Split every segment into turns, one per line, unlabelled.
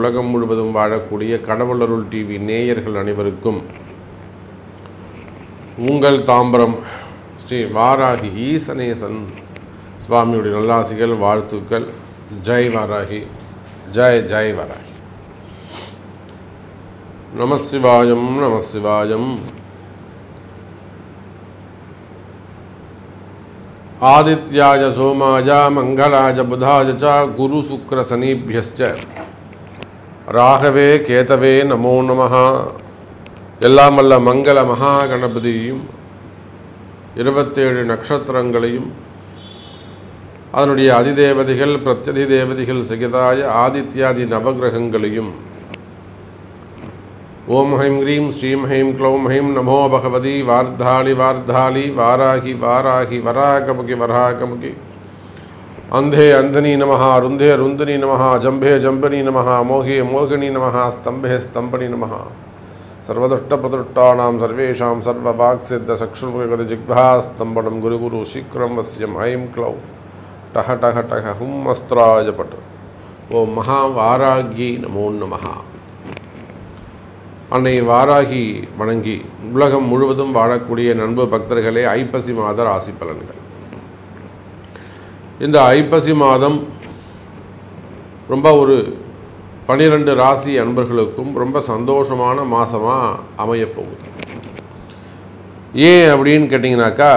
உலகம் முழுவதும் வாழக்கூடிய கடவுளருள் டிவி நேயர்கள் அனைவருக்கும் உங்கள் தாம்பரம் ஸ்ரீ வாராகி ஈசனேசன் சுவாமியுடைய நல்லாசிகள் வாழ்த்துக்கள் ஜெய் வாராகி ஜெய் ஜெய் வாராகி நமசிவாயம் நமசிவாயம் ஆதித்யாய சோமாய மங்களாய புதாய ச குரு சுக்ர சனீபியஸ்ச ராகவே கேதவே நமோ நமः எல்லாம் வல்ல மங்கள மகா கணபதியும் இருபத்தேழு நட்சத்திரங்களையும் அதனுடைய அதிதேவதைகள் பிரத்யதி தேவதைகள் சகிதாய ஆதித்யாதி நவகிரகங்களையும் ஓம் ஹைம் க்ரீம் ஸ்ரீம் ஹைம் க்ளௌம் ஹைம் நமோ பகவதி வார்த்தாளி வார்த்தாளி வாராகி வாராகி வராகமுகி வராகமுகி அந்தே அந்தனி நமः ருந்தே ருந்தனி நமः ஜம்பே ஜம்பனி நமः மோகே மோகினி நமः ஸ்தம்பே ஸ்தம்பனி நமः சர்வதுஷ்டபிரதுஷ்டானாம் சர்வேஷாம் சர்வவாக்சித்த சக்ஷுர்முகதி ஜிக்வா ஸ்தம்பனம் குரு குரு சீக்கிரம் வசியம் ஐம் க்ளௌ டஹ டஹ டஹ ஹும் அஸ்திராய பட் ஓ மகா வாராகி நமோ நமः அன்னை வாராகி வணங்கி உலகம் முழுவதும் வாழக்கூடிய நண்பு பக்தர்களே ஐப்பசி மாத ராசி பலன்கள் இந்த ஐப்பசி மாதம் ரொம்ப ஒரு பனிரெண்டு ராசி அன்பர்களுக்கும் ரொம்ப சந்தோஷமான மாதமாக அமையப்போகுது ஏன் அப்படின்னு கேட்டிங்கனாக்கா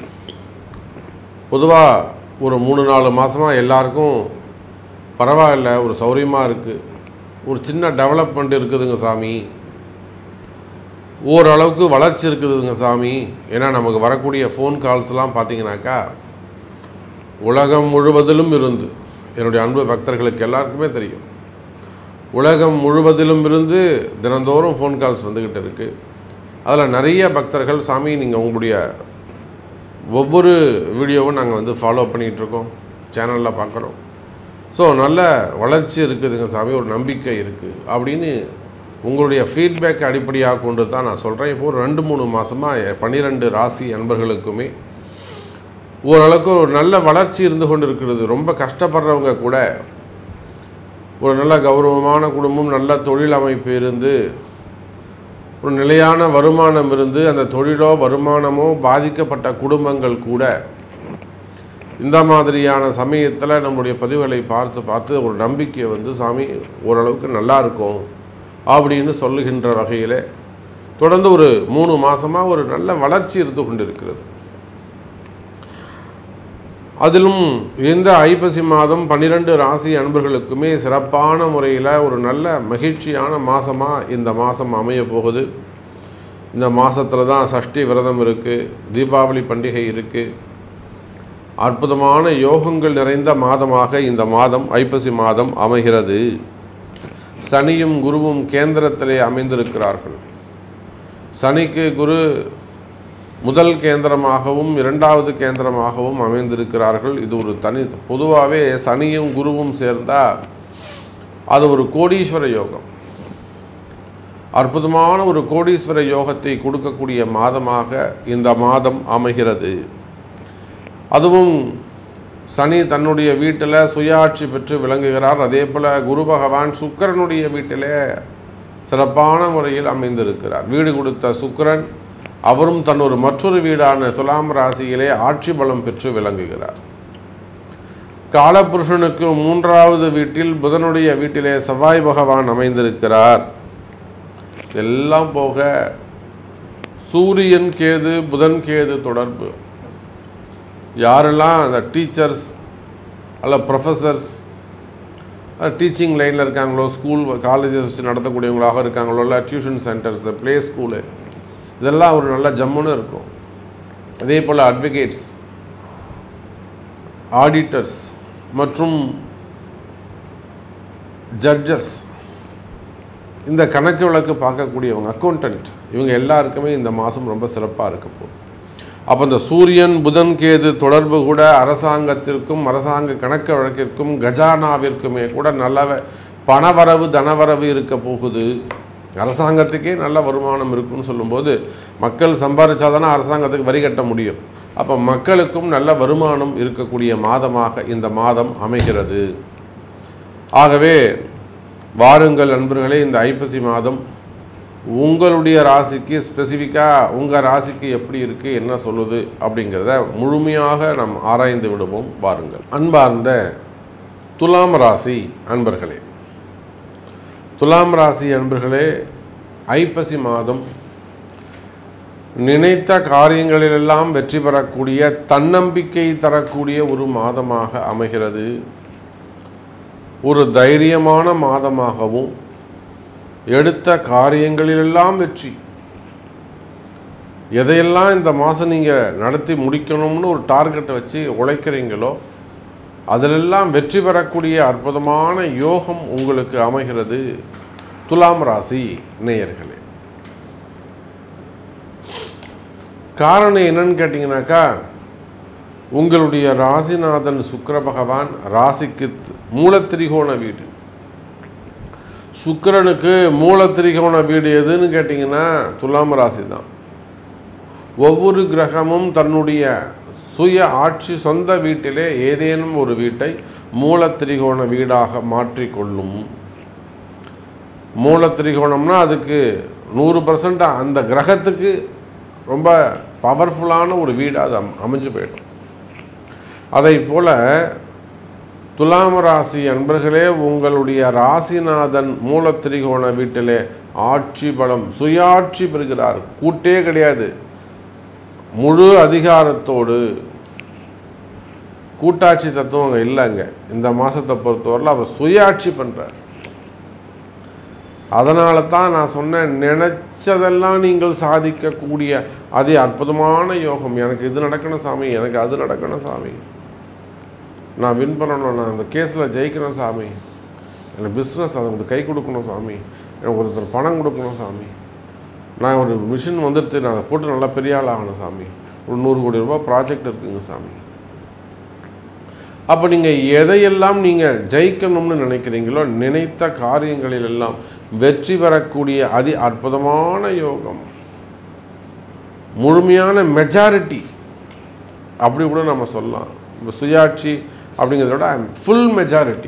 பொதுவாக ஒரு மூணு நாலு மாதமாக எல்லாருக்கும் பரவாயில்ல ஒரு சௌரியமாக இருக்குது ஒரு சின்ன டெவலப்மெண்ட் இருக்குதுங்க சாமி ஓரளவுக்கு வளர்ச்சி இருக்குதுங்க சாமி ஏன்னா நமக்கு வரக்கூடிய ஃபோன் கால்ஸ்லாம் பார்த்தீங்கன்னாக்கா உலகம் முழுவதிலும் இருந்து என்னுடைய அன்பு பக்தர்களுக்கு எல்லாருக்குமே தெரியும் உலகம் முழுவதிலும் இருந்து தினந்தோறும் ஃபோன் கால்ஸ் வந்துக்கிட்டு இருக்குது அதில் நிறைய பக்தர்கள் சாமி நீங்கள் உங்களுடைய ஒவ்வொரு வீடியோவும் நாங்கள் வந்து ஃபாலோ பண்ணிகிட்ருக்கோம் சேனலில் பார்க்குறோம் ஸோ நல்ல வளர்ச்சி இருக்குதுங்க சாமி ஒரு நம்பிக்கை இருக்குது அப்படின்னு உங்களுடைய ஃபீட்பேக் அடிப்படையாக கொண்டு தான் நான் சொல்கிறேன் இப்போ ஒரு ரெண்டு மூணு மாதமாக பன்னிரெண்டு ராசி அன்பர்களுக்குமே ஓரளவுக்கு ஒரு நல்ல வளர்ச்சி இருந்து கொண்டு இருக்கிறது ரொம்ப கஷ்டப்படுறவங்க கூட ஒரு நல்ல கௌரவமான குடும்பம் நல்ல தொழில் அமைப்பு இருந்து ஒரு நிலையான வருமானம் இருந்து அந்த தொழிலோ வருமானமோ பாதிக்கப்பட்ட குடும்பங்கள் கூட இந்த மாதிரியான சமயத்தில் நம்முடைய பதிவுகளை பார்த்து பார்த்து ஒரு நம்பிக்கை வந்து சாமி ஓரளவுக்கு நல்லா இருக்கும் அப்படின்னு சொல்லுகின்ற வகையில் தொடர்ந்து ஒரு மூணு மாதமாக ஒரு நல்ல வளர்ச்சி இருந்து கொண்டிருக்கிறது அதிலும் இந்த ஐப்பசி மாதம் பன்னிரெண்டு ராசி அன்பர்களுக்குமே சிறப்பான முறையில் ஒரு நல்ல மகிழ்ச்சியான மாதமாக இந்த மாதம் அமைய போகுது இந்த மாதத்தில் தான் சஷ்டி விரதம் இருக்குது தீபாவளி பண்டிகை இருக்குது அற்புதமான யோகங்கள் நிறைந்த மாதமாக இந்த மாதம் ஐப்பசி மாதம் அமைகிறது சனியும் குருவும் கேந்திரத்திலே அமைந்திருக்கிறார்கள் சனிக்கு குரு முதல் கேந்திரமாகவும் இரண்டாவது கேந்திரமாகவும் அமைந்திருக்கிறார்கள் இது ஒரு தனி பொதுவாகவே சனியும் குருவும் சேர்ந்தால் அது ஒரு கோடீஸ்வர யோகம் அற்புதமான ஒரு கோடீஸ்வர யோகத்தை கொடுக்கக்கூடிய மாதமாக இந்த மாதம் அமைகிறது அதுவும் சனி தன்னுடைய வீட்டில் சுயாட்சி பெற்று விளங்குகிறார் அதே போல் குரு பகவான் சுக்கரனுடைய வீட்டிலே சிறப்பான முறையில் அமைந்திருக்கிறார் வீடு கொடுத்த சுக்கரன் அவரும் தன் ஒரு மற்றொரு வீடான துலாம் ராசியிலே ஆட்சி பலம் பெற்று விளங்குகிறார் காலபுருஷனுக்கு மூன்றாவது வீட்டில் புதனுடைய வீட்டிலே செவ்வாய் பகவான் அமைந்திருக்கிறார் எல்லாம் போக சூரியன் கேது புதன் கேது தொடர்பு யாரெல்லாம் அந்த டீச்சர்ஸ் அல்ல ப்ரொஃபஸர்ஸ் டீச்சிங் லைனில் இருக்காங்களோ ஸ்கூல் காலேஜஸ் நடத்தக்கூடியவங்களாக இருக்காங்களோ இல்லை டியூஷன் சென்டர்ஸு ப்ளே ஸ்கூலு இதெல்லாம் ஒரு நல்ல ஜம்முன்னு இருக்கும் அதே போல் அட்வொகேட்ஸ் ஆடிட்டர்ஸ் மற்றும் ஜட்ஜஸ் இந்த கணக்கு வழக்கு பார்க்கக்கூடியவங்க அக்கௌண்டன்ட் இவங்க எல்லாருக்குமே இந்த மாதம் ரொம்ப சிறப்பாக இருக்க போகுது அப்போ இந்த சூரியன் புதன் கேது தொடர்பு கூட அரசாங்கத்திற்கும் அரசாங்க கணக்கு வழக்கிற்கும் கஜானாவிற்குமே கூட நல்ல பணவரவு தனவரவு இருக்க போகுது அரசாங்கத்துக்கே நல்ல வருமானம் இருக்குன்னு சொல்லும்போது மக்கள் சம்பாதிச்சாதானே அரசாங்கத்துக்கு வரி கட்ட முடியும் அப்போ மக்களுக்கும் நல்ல வருமானம் இருக்கக்கூடிய மாதமாக இந்த மாதம் அமைகிறது ஆகவே வாருங்கள் நண்பர்களே இந்த ஐப்பசி மாதம் உங்களுடைய ராசிக்கு ஸ்பெசிஃபிக்காக உங்கள் ராசிக்கு எப்படி இருக்குது என்ன சொல்லுது அப்படிங்கிறத முழுமையாக நாம் ஆராய்ந்து விடுவோம் வாருங்கள் அன்பார்ந்த துலாம் ராசி அன்பர்களே துலாம் ராசி அன்பர்களே ஐப்பசி மாதம் நினைத்த காரியங்களிலெல்லாம் வெற்றி பெறக்கூடிய தன்னம்பிக்கை தரக்கூடிய ஒரு மாதமாக அமைகிறது ஒரு தைரியமான மாதமாகவும் எடுத்த காரியங்களிலெல்லாம் வெற்றி எதையெல்லாம் இந்த மாதம் நீங்கள் நடத்தி முடிக்கணும்னு ஒரு டார்கெட்டை வச்சு உழைக்கிறீங்களோ அதிலெல்லாம் வெற்றி பெறக்கூடிய அற்புதமான யோகம் உங்களுக்கு அமைகிறது துலாம் ராசி நேயர்களே காரணம் என்னன்னு கேட்டிங்கனாக்கா உங்களுடைய ராசிநாதன் சுக்கிர பகவான் ராசிக்கு த்- மூலத்திரிகோண வீடு சுக்கிரனுக்கு மூலத்திரிகோண வீடு எதுன்னு கேட்டிங்கன்னா துலாம் ராசி தான் ஒவ்வொரு கிரகமும் தன்னுடைய சுய ஆட்சி சொந்த வீட்டிலே ஏதேனும் ஒரு வீட்டை மூலத்திரிகோண வீடாக மாற்றிக்கொள்ளும் மூலத்திரிகோணம்னா அதுக்கு நூறு பர்சன்ட் அந்த கிரகத்துக்கு ரொம்ப பவர்ஃபுல்லான ஒரு வீடு அது அம்- அமைஞ்சு போயிடும் அதை போல துலாம் ராசி அன்பர்களே உங்களுடைய ராசிநாதன் மூலத்திரிகோண வீட்டிலே ஆட்சி பலம் சுயாட்சி பெறுகிறார் கூட்டே கிடையாது முழு அதிகாரத்தோடு கூட்டாட்சி தத்துவம் அங்கே இல்லைங்க இந்த மாதத்தை பொறுத்தவரையில் அவர் சுயாட்சி பண்ணுறார் அதனால தான் நான் சொன்னேன் நினைச்சதெல்லாம் நீங்கள் சாதிக்கக்கூடிய அதி அற்புதமான யோகம் எனக்கு இது நடக்கணும் சாமி எனக்கு அது நடக்கணும் சாமி நான் வின் பண்ணணும் நான் அந்த கேஸில் ஜெயிக்கணும் சாமி எனக்கு பிஸ்னஸ் அதுக்கு கை கொடுக்கணும் சாமி எனக்கு ஒருத்தர் பணம் கொடுக்கணும் சாமி நான் ஒரு மிஷின் வந்துடுத்து நான் அதை போட்டு நல்லா பெரிய ஆள் ஆகணும் சாமி ஒரு நூறு கோடி ரூபாய் ப்ராஜெக்ட் இருக்குங்க சாமி அப்போ நீங்கள் எதையெல்லாம் நீங்கள் ஜெயிக்கணும்னு நினைக்கிறீங்களோ நினைத்த காரியங்களிலெல்லாம் வெற்றி பெறக்கூடிய அதி அற்புதமான யோகம் முழுமையான மெஜாரிட்டி அப்படி கூட நம்ம சொல்லலாம் இப்போ சுயாட்சி அப்படிங்கிறத விட ஃபுல் மெஜாரிட்டி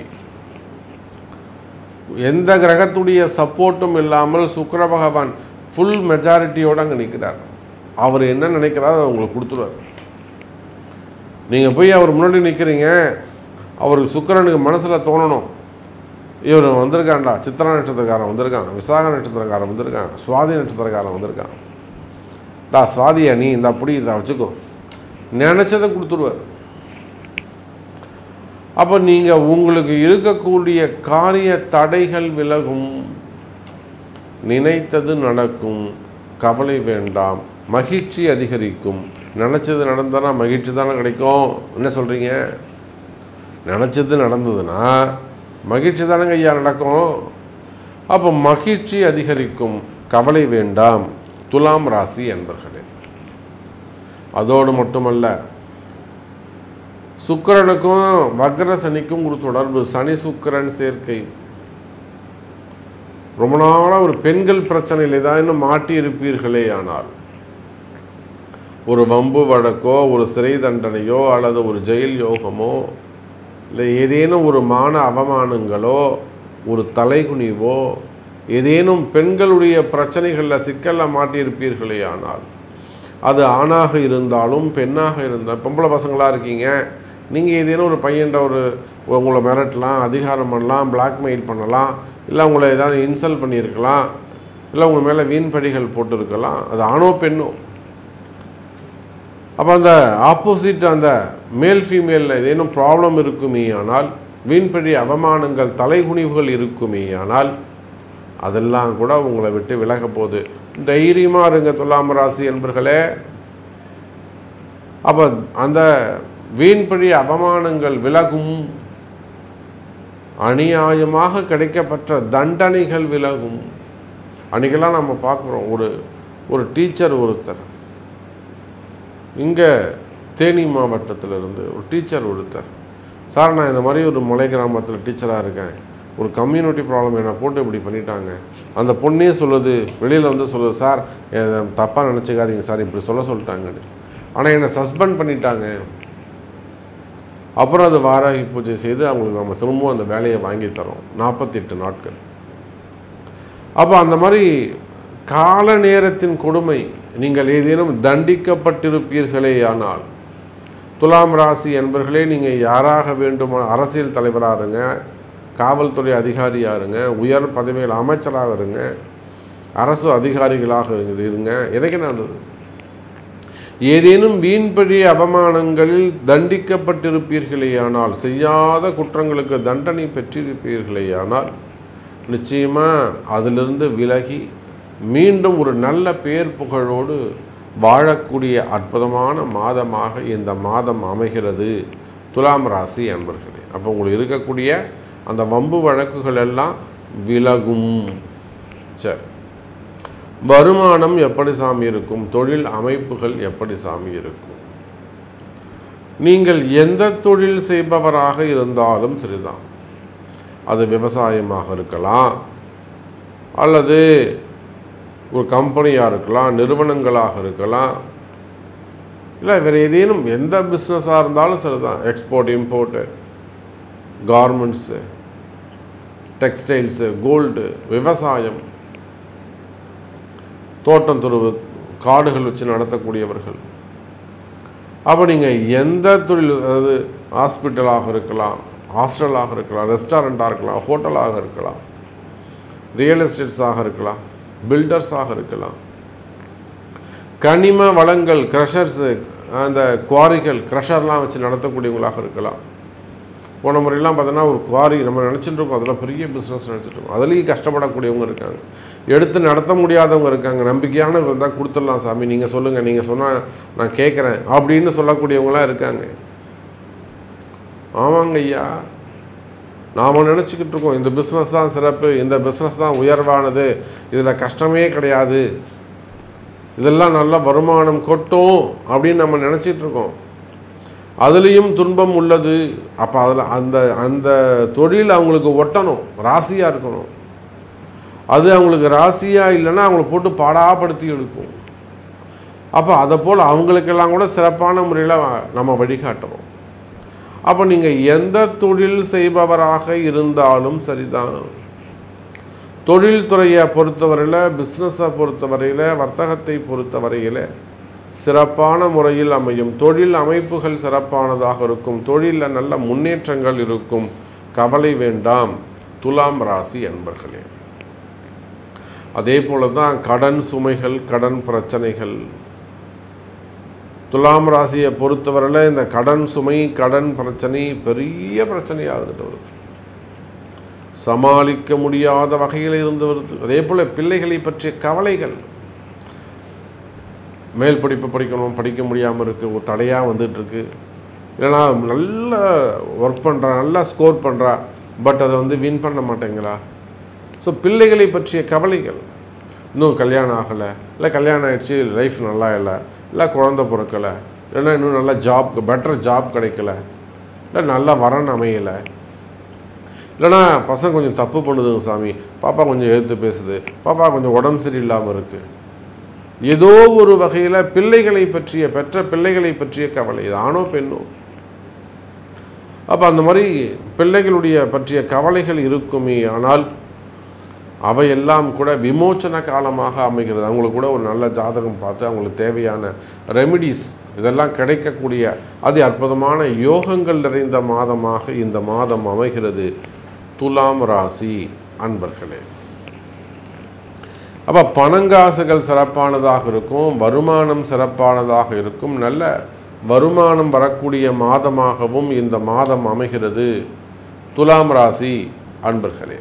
எந்த கிரகத்துடைய சப்போர்ட்டும் இல்லாமல் சுக்கிர பகவான் ஃபுல் மெஜாரிட்டியோடு அங்கே நிற்கிறார் அவர் என்ன நினைக்கிறாரோ அதை உங்களுக்கு கொடுத்துருவார் நீங்கள் போய் அவர் முன்னாடி நிற்கிறீங்க அவருக்கு சுக்கிரனுக்கு மனசில் தோணணும் இவர் வந்திருக்கான்டா சித்திரா நட்சத்திரக்காரன் வந்திருக்கான் விசாக நட்சத்திரக்காரன் வந்திருக்கான் சுவாதி நட்சத்திரக்காரன் வந்திருக்கான் தா சுவாதியா நீ இந்த அப்படி இதை வச்சுக்கோ நினச்சதை கொடுத்துருவார் அப்போ நீங்கள் உங்களுக்கு இருக்கக்கூடிய காரிய தடைகள் விலகும் நினைத்தது நடக்கும் கவலை வேண்டாம் மகிழ்ச்சி அதிகரிக்கும் நினச்சது நடந்தனா மகிழ்ச்சி தானே கிடைக்கும் என்ன சொல்கிறீங்க நினச்சது நடந்ததுன்னா மகிழ்ச்சி தானங்க ஐயா நடக்கும் அப்போ மகிழ்ச்சி அதிகரிக்கும் கவலை வேண்டாம் துலாம் ராசி என்பர்களே அதோடு மட்டுமல்ல சுக்கிரனுக்கும் வக்ர சனிக்கும் ஒரு தொடர்பு சனி சுக்கிரன் சேர்க்கை ரொம்ப நாளாக ஒரு பெண்கள் பிரச்சனையில் ஏதாவது மாட்டி இருப்பீர்களே ஆனால் ஒரு வம்பு வழக்கோ ஒரு சிறை தண்டனையோ அல்லது ஒரு ஜெயில் யோகமோ இல்லை ஏதேனும் ஒரு மான அவமானங்களோ ஒரு தலைகுனிவோ ஏதேனும் பெண்களுடைய பிரச்சனைகளில் சிக்கலில் மாட்டியிருப்பீர்களே ஆனால் அது ஆணாக இருந்தாலும் பெண்ணாக இருந்தால் பொம்பளை பசங்களாக இருக்கீங்க நீங்கள் ஏதேனும் ஒரு பையன்ட ஒரு உங்களை மிரட்டலாம் அதிகாரம் பண்ணலாம் பிளாக்மெயில் பண்ணலாம் இல்லை உங்களை ஏதாவது இன்சல்ட் பண்ணியிருக்கலாம் இல்லை உங்கள் மேலே வீண் பழிகள் போட்டிருக்கலாம் அது ஆணோ பெண்ணோ அப்போ அந்த ஆப்போசிட் அந்த மேல் ஃபீமேலில் ஏதேனும் ப்ராப்ளம் இருக்குமே ஆனால் வீண்பழி அவமானங்கள் தலைகுனிவுகள் இருக்குமே ஆனால் அதெல்லாம் கூட உங்களை விட்டு விலக போகுது தைரியமாக இருங்க துலாம் ராசி என்பர்களே அப்போ அந்த வீண்பழி அவமானங்கள் விலகும் அநியாயமாக கிடைக்கப்பெற்ற தண்டனைகள் விலகும் அன்றைக்கெல்லாம் நம்ம பார்க்குறோம் ஒரு ஒரு டீச்சர் ஒருத்தர் இங்கே தேனி மாவட்டத்தில் இருந்து ஒரு டீச்சர் ஒருத்தர் சார் நான் இந்த மாதிரி ஒரு மலை கிராமத்தில் டீச்சராக இருக்கேன் ஒரு கம்யூனிட்டி ப்ராப்ளம் என்னை போட்டு இப்படி பண்ணிட்டாங்க அந்த பொண்ணே சொல்லுது வெளியில் வந்து சொல்லுது சார் தப்பாக நினச்சிக்காதீங்க சார் இப்படி சொல்ல சொல்லிட்டாங்கன்னு ஆனால் என்னை சஸ்பெண்ட் பண்ணிட்டாங்க அப்புறம் அது வாராகி பூஜை செய்து அவங்களுக்கு நம்ம திரும்பவும் அந்த வேலையை வாங்கி தரோம் நாற்பத்தெட்டு நாட்கள் அப்போ அந்த மாதிரி கால நேரத்தின் கொடுமை நீங்கள் ஏதேனும் தண்டிக்கப்பட்டிருப்பீர்களே ஆனால் துலாம் ராசி என்பர்களே நீங்கள் யாராக வேண்டுமான அரசியல் தலைவராக இருங்க காவல்துறை அதிகாரியாக இருங்க உயர் பதவிகள் அமைச்சராக இருங்க அரசு அதிகாரிகளாக இருங்க எனக்கு நல்லது ஏதேனும் வீண்பழி அவமானங்களில் தண்டிக்கப்பட்டிருப்பீர்களேயானால் செய்யாத குற்றங்களுக்கு தண்டனை பெற்றிருப்பீர்களேயானால் நிச்சயமாக அதிலிருந்து விலகி மீண்டும் ஒரு நல்ல பேர் புகழோடு வாழக்கூடிய அற்புதமான மாதமாக இந்த மாதம் அமைகிறது துலாம் ராசி அன்பர்களே அப்போ உங்களுக்கு இருக்கக்கூடிய அந்த வம்பு வழக்குகள் எல்லாம் விலகும் சரி வருமானம் எப்படி சாமி இருக்கும் தொழில் அமைப்புகள் எப்படி சாமி இருக்கும் நீங்கள் எந்த தொழில் செய்பவராக இருந்தாலும் சரிதான் அது விவசாயமாக இருக்கலாம் அல்லது ஒரு கம்பெனியாக இருக்கலாம் நிறுவனங்களாக இருக்கலாம் இல்லை வேறு ஏதேனும் எந்த பிஸ்னஸாக இருந்தாலும் சரிதான் export import garments textiles gold விவசாயம் தோட்டம் துருவு காடுகள் வச்சு நடத்தக்கூடியவர்கள் அப்போ நீங்கள் எந்த தொழில் அதாவது ஹாஸ்பிட்டலாக இருக்கலாம் ஹாஸ்டலாக இருக்கலாம் ரெஸ்டாரண்ட்டாக இருக்கலாம் ஹோட்டலாக இருக்கலாம் ரியல் எஸ்டேட்ஸாக இருக்கலாம் பில்டர்ஸாக இருக்கலாம் கனிம வளங்கள் க்ரஷர்ஸு அந்த குவாரிகள் க்ரஷர்லாம் வச்சு நடத்தக்கூடியவங்களாக இருக்கலாம் போன முறையெல்லாம் பார்த்தோன்னா ஒரு குவாரி நம்ம நினச்சிட்டு இருக்கோம் அதில் பெரிய பிஸ்னஸ் நினச்சிட்டு இருக்கோம் அதுலேயும் கஷ்டப்படக்கூடியவங்க இருக்காங்க எடுத்து நடத்த முடியாதவங்க இருக்காங்க நம்பிக்கையானவங்க இருந்தால் கொடுத்துடலாம் சாமி நீங்கள் சொல்லுங்கள் நீங்கள் சொன்னால் நான் கேட்குறேன் அப்படின்னு சொல்லக்கூடியவங்களாம் இருக்காங்க ஆமாங்க ஐயா நாம் நினச்சிக்கிட்டு இருக்கோம் இந்த பிஸ்னஸ் தான் சிறப்பு இந்த பிஸ்னஸ் தான் உயர்வானது இதில் கஷ்டமே கிடையாது இதெல்லாம் நல்ல வருமானம் கொட்டும் அப்படின்னு நம்ம நினச்சிட்டு இருக்கோம் அதுலேயும் துன்பம் உள்ளது அப்போ அதில் அந்த அந்த தொழில் அவங்களுக்கு ஒட்டணும் ராசியாக இருக்கணும் அது அவங்களுக்கு ராசியாக இல்லைன்னா அவங்கள போட்டு பாடாப்படுத்தி எடுக்கும் அப்போ அதை போல் அவங்களுக்கெல்லாம் கூட சிறப்பான முறையில் நம்ம வழிகாட்டுறோம் அப்போ நீங்கள் எந்த தொழில் செய்பவராக இருந்தாலும் சரிதான் தொழில்துறையை பொறுத்தவரையில் பிஸ்னஸை பொறுத்தவரையில் வர்த்தகத்தை பொறுத்தவரையில் சிறப்பான முறையில் அமையும் தொழில் அமைப்புகள் சிறப்பானதாக இருக்கும் தொழிலில் நல்ல முன்னேற்றங்கள் இருக்கும் கவலை வேண்டாம் துலாம் ராசி அன்பர்களே அதே போல தான் கடன் சுமைகள் கடன் பிரச்சனைகள் துலாம் ராசியை பொறுத்தவரையில் இந்த கடன் சுமை கடன் பிரச்சனை பெரிய பிரச்சனையாக இருந்துட்டு வருது சமாளிக்க முடியாத வகையில் இருந்து வருது அதே போல் பிள்ளைகளை பற்றிய கவலைகள் மேல் படிப்பு படிக்கணும் படிக்க முடியாமல் இருக்குது ஒரு தடையாக வந்துட்டுருக்கு இல்லைனா நல்ல ஒர்க் பண்ணுறா நல்லா ஸ்கோர் பண்ணுறா பட் அதை வந்து வின் பண்ண மாட்டேங்கிறா ஸோ பிள்ளைகளை பற்றிய கவலைகள் இன்னும் கல்யாணம் ஆகலை இல்லை கல்யாணம் ஆயிடுச்சு லைஃப் நல்லா இல்லை இல்லை குழந்த பிறக்கலை இல்லைன்னா இன்னும் நல்ல ஜாப் பெட்டர் ஜாப் கிடைக்கல இல்லை நல்ல வரன் அமையலை இல்லைனா பசங்க கொஞ்சம் தப்பு பண்ணுதுங்க சாமி பாப்பா கொஞ்சம் எதிர்த்து பேசுது பாப்பா கொஞ்சம் உடம்பு சரியில்லாமல் இருக்குது ஏதோ ஒரு வகையில் பிள்ளைகளை பற்றிய பெற்ற பிள்ளைகளை பற்றிய கவலை இது ஆணோ பெண்ணோ அப்போ அந்த மாதிரி பிள்ளைகளுடைய பற்றிய கவலைகள் இருக்குமே ஆனால் அவையெல்லாம் கூட விமோச்சன காலமாக அமைகிறது அவங்களுக்கு கூட ஒரு நல்ல ஜாதகம் பார்த்து அவங்களுக்கு தேவையான ரெமிடிஸ் இதெல்லாம் கிடைக்கக்கூடிய அதி அற்புதமான யோகங்கள் நிறைந்த மாதமாக இந்த மாதம் அமைகிறது துலாம் ராசி அன்பர்களே அப்போ பணங்காசுகள் சிறப்பானதாக இருக்கும் வருமானம் சிறப்பானதாக இருக்கும் நல்ல வருமானம் வரக்கூடிய மாதமாகவும் இந்த மாதம் அமைகிறது துலாம் ராசி அன்பர்களே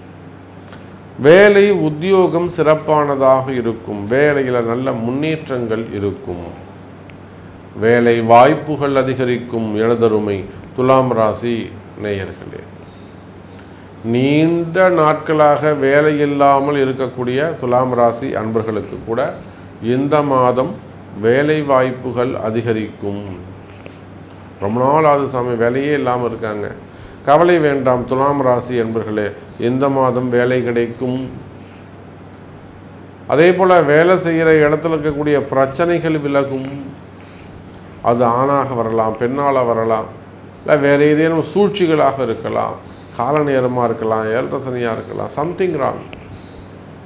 வேலை உத்தியோகம் சிறப்பானதாக இருக்கும் வேலையில் நல்ல முன்னேற்றங்கள் இருக்கும் வேலை வாய்ப்புகள் அதிகரிக்கும் எனதருமை துலாம் ராசி நேயர்களே நீண்ட நாட்களாக வேலை இல்லாமல் இருக்கக்கூடிய துலாம் ராசி அன்பர்களுக்கு கூட இந்த மாதம் வேலை வாய்ப்புகள் அதிகரிக்கும் ரொம்ப நாள் ஆகுது சாமி வேலையே இல்லாமல் இருக்காங்க கவலை வேண்டாம் துலாம் ராசி என்பர்களே இந்த மாதம் வேலை கிடைக்கும் அதே போல் வேலை செய்கிற இடத்துல இருக்கக்கூடிய பிரச்சனைகள் விலகும் அது ஆணாக வரலாம் பெண்ணால் வரலாம் இல்லை வேறு ஏதேனும் சூழ்ச்சிகளாக இருக்கலாம் கால நேரமாக இருக்கலாம் ஏழரை சனியாக இருக்கலாம் சம்திங் ராங்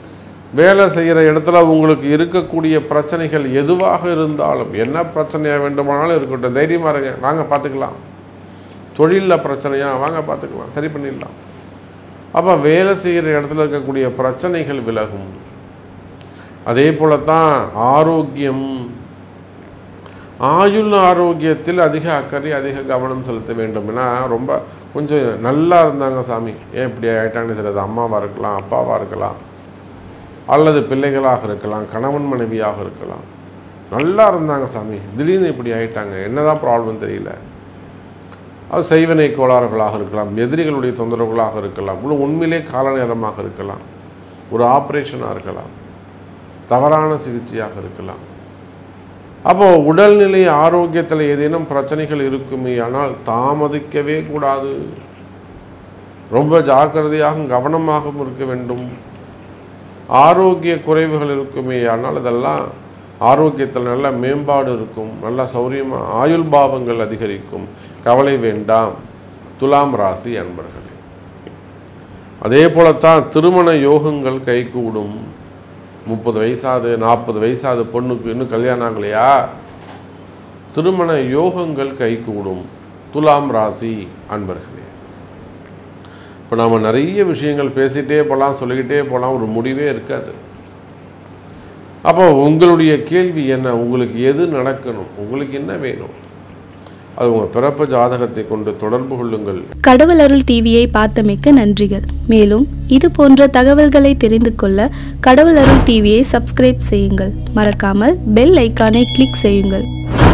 வேலை செய்கிற இடத்துல உங்களுக்கு இருக்கக்கூடிய பிரச்சனைகள் எதுவாக இருந்தாலும் என்ன பிரச்சனையாக வேண்டுமானாலும் இருக்கட்டும் தைரியமாக இருங்க வாங்க பார்த்துக்கலாம் தொழிலில் பிரச்சனையா வாங்க பார்த்துக்கலாம் சரி பண்ணிடலாம் அப்போ வேலை செய்கிற இடத்துல இருக்கக்கூடிய பிரச்சனைகள் விலகும் அதே போல தான் ஆரோக்கியம் ஆயுள் ஆரோக்கியத்தில் அதிக அக்கறை அதிக கவனம் செலுத்த வேண்டும் ஏன்னா ரொம்ப கொஞ்சம் நல்லா இருந்தாங்க சாமி ஏன் இப்படி ஆயிட்டாங்கன்னு தெரியாது அம்மாவாக இருக்கலாம் அப்பாவாக இருக்கலாம் அல்லது பிள்ளைகளாக இருக்கலாம் கணவன் மனைவியாக இருக்கலாம் நல்லா இருந்தாங்க சாமி திடீர்னு இப்படி ஆயிட்டாங்க என்னதான் ப்ராப்ளம் தெரியல அது செய்வினை கோளாறுகளாக இருக்கலாம் எதிரிகளுடைய தொந்தரவுகளாக இருக்கலாம் இல்லை உண்மையிலே கால நேரமாக இருக்கலாம் ஒரு ஆப்ரேஷனாக இருக்கலாம் தவறான சிகிச்சையாக இருக்கலாம் அப்போ உடல்நிலை ஆரோக்கியத்தில் ஏதேனும் பிரச்சனைகள் இருக்குமே ஆனால் தாமதிக்கவே கூடாது ரொம்ப ஜாக்கிரதையாகவும் கவனமாகவும் இருக்க வேண்டும் ஆரோக்கிய குறைவுகள் இருக்குமே ஆனால் இதெல்லாம் ஆரோக்கியத்தில் நல்ல மேம்பாடு இருக்கும் நல்ல சௌரியமாக ஆயுள் பாவங்கள் அதிகரிக்கும் கவலை வேண்டாம் துலாம் ராசி அன்பர்களே அதே போலத்தான் திருமண யோகங்கள் கைகூடும் முப்பது வயசாது நாற்பது வயசாது பொண்ணுக்கு இன்னும் கல்யாணம் ஆகலையா திருமண யோகங்கள் கைகூடும் துலாம் ராசி அன்பர்களே இப்போ நாம் நிறைய விஷயங்கள் பேசிகிட்டே போகலாம் சொல்லிக்கிட்டே போகலாம் ஒரு முடிவே இருக்காது அப்போ உங்களுடைய கேள்வி என்ன உங்களுக்கு எது நடக்கணும் உங்களுக்கு என்ன வேணும் அது உங்கள் பிறப்பு ஜாதகத்தை கொண்டு தொடர்பு கொள்ளுங்கள்
கடவுள் அருள் டிவியை பார்த்தமைக்க நன்றிகள் மேலும் இது போன்ற தகவல்களை தெரிந்து கொள்ள கடவுள் அருள் டிவியை சப்ஸ்கிரைப் செய்யுங்கள் மறக்காமல் பெல் ஐக்கானை கிளிக் செய்யுங்கள்